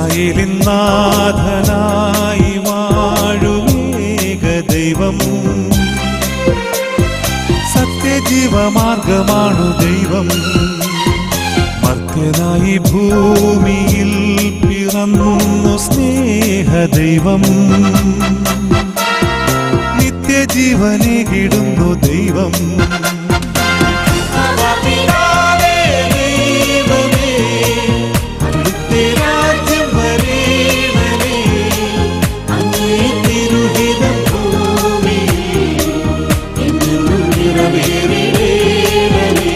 ഇസ്രായേലിൻ നാഥനായി വാഴുമേക ദൈവം സത്യജീവമാർഗമാണു ദൈവം മർത്യനായി ഭൂമിയിൽ പിറന്നു സ്നേഹ ദൈവം നിത്യജീവനെ കിടുന്നു ദൈവം പിതാവേ, ദൈവമേ, അവിടുത്തെ രാജ്യം വരേണമേ, അങ്ങേ തിരുഹിതം ഭൂമിയിൽ എന്നെന്നും നിറവേറേണമേ.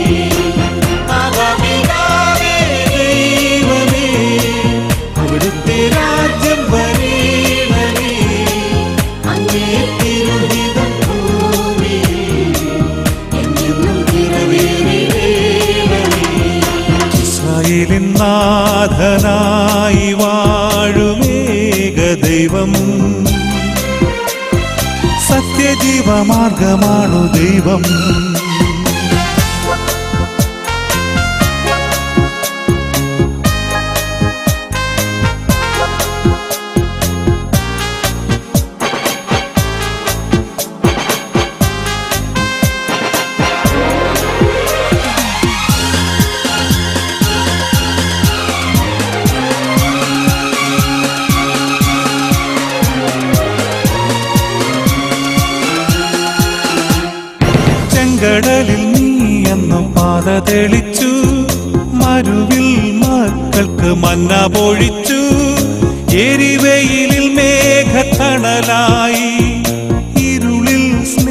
ആകാപിതാവേ, ദൈവമേ, അവിടുത്തെ രാജ്യം വരേണമേ, അങ്ങേ തിരുഹിതം ഭൂമിയിൽ എന്നെന്നും നിറവേറേണമേ. ഇസ്രായേലിൻ നാഥനായി വാഴുമേക ദൈവം സത്യജീവമാർഗമാണു ദൈവം ചെങ്കടലിൽ നീ എന്നു പാത തെളിച്ചു മരുവിൽ മക്കൾക്ക് മന്ന പൊഴിച്ചു എരിവെയിലിൽ മേഘത്തണലായി ഇരുളിൽ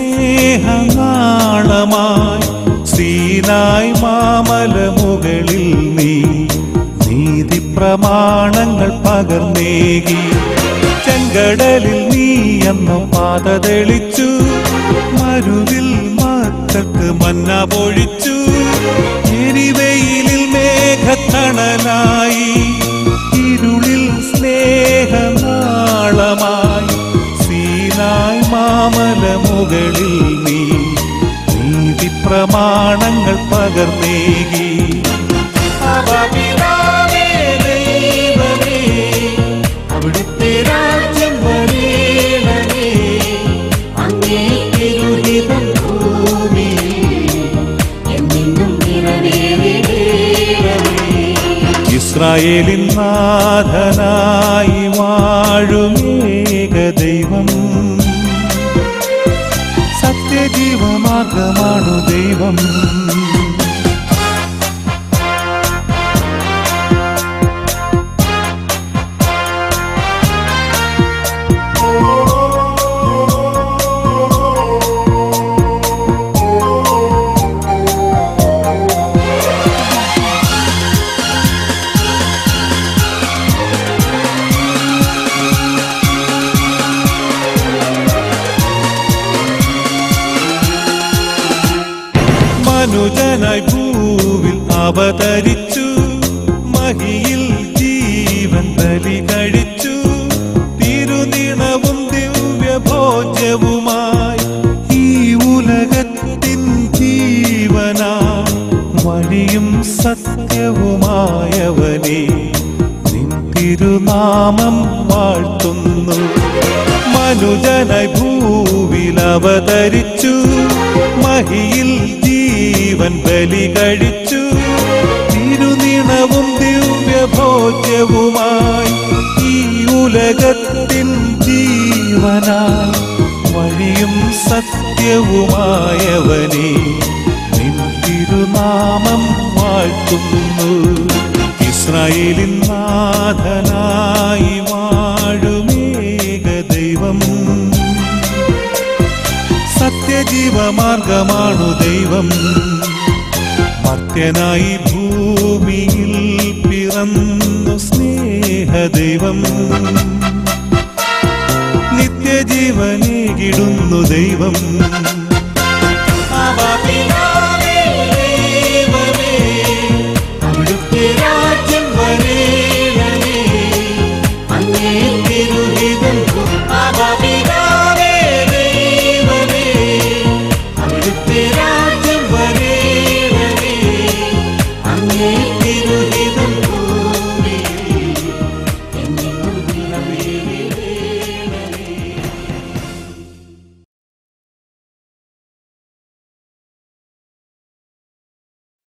സ്നേഹനാളമായി സീനായി മാമല മുകളിൽ നീ നീതി പ്രമാണങ്ങൾ പകർന്നേകി ചെങ്കടലിൽ നീ എന്നു പാത തെളിച്ചു മരുവിൽ മക്കൾക്ക് മന്ന പൊഴിച്ചു എരിവെയിലിൽ മേഘത്തണലായി ഇരുളിൽ സ്നേഹനാളമായി സീനായി മാമല മുകളിൽ നീ നീതി പ്രമാണങ്ങൾ പകർന്നേകി അപപിതാവേ ദൈവമേ, അവിടുത്തെ രാജ്യം വരേണമേ അങ്ങേ തിരുഹിതം ഭൂമിയിൽ എന്നെന്നും നിറവേറേണമേ. ഇസ്രായേലിൻ നാഥനായി വാഴുമേക ദൈവം സത്യജീവമാർഗമാണു ദൈവം മനുജനായി ഭൂവിൽ അവതരിച്ചു മഹിയിൽ ജീവൻ ബലി കഴിച്ചു തിരുനിണവും ദിവ്യഭോജ്യവുമായി ഈ ഉലകത്തിൻ ജീവനാ വഴിയും സത്യവുമായവനെ നിൻ തിരുനാമം വാഴ്ത്തുന്നു മനുജനായി ഭൂവിൽ അവതരിച്ചു മഹിയിൽ ജീവൻ ബലി കഴിച്ചു തിരുനിണവും ദിവ്യഭോജ്യവുമായി ഈ ഉലകത്തിൻ ജീവനായി വഴിയും സത്യവുമായവനെ നിൻ തിരുനാമം വാഴ്ത്തുന്നു ഇസ്രായേലിൻ നാഥനായി വാഴുമേക ദൈവം സത്യജീവമാർഗമാണു ദൈവം മർത്യനായി ഭൂമിയിൽ പിറന്നു സ്നേഹദൈവം നിത്യജീവനേകിടുന്നു ദൈവം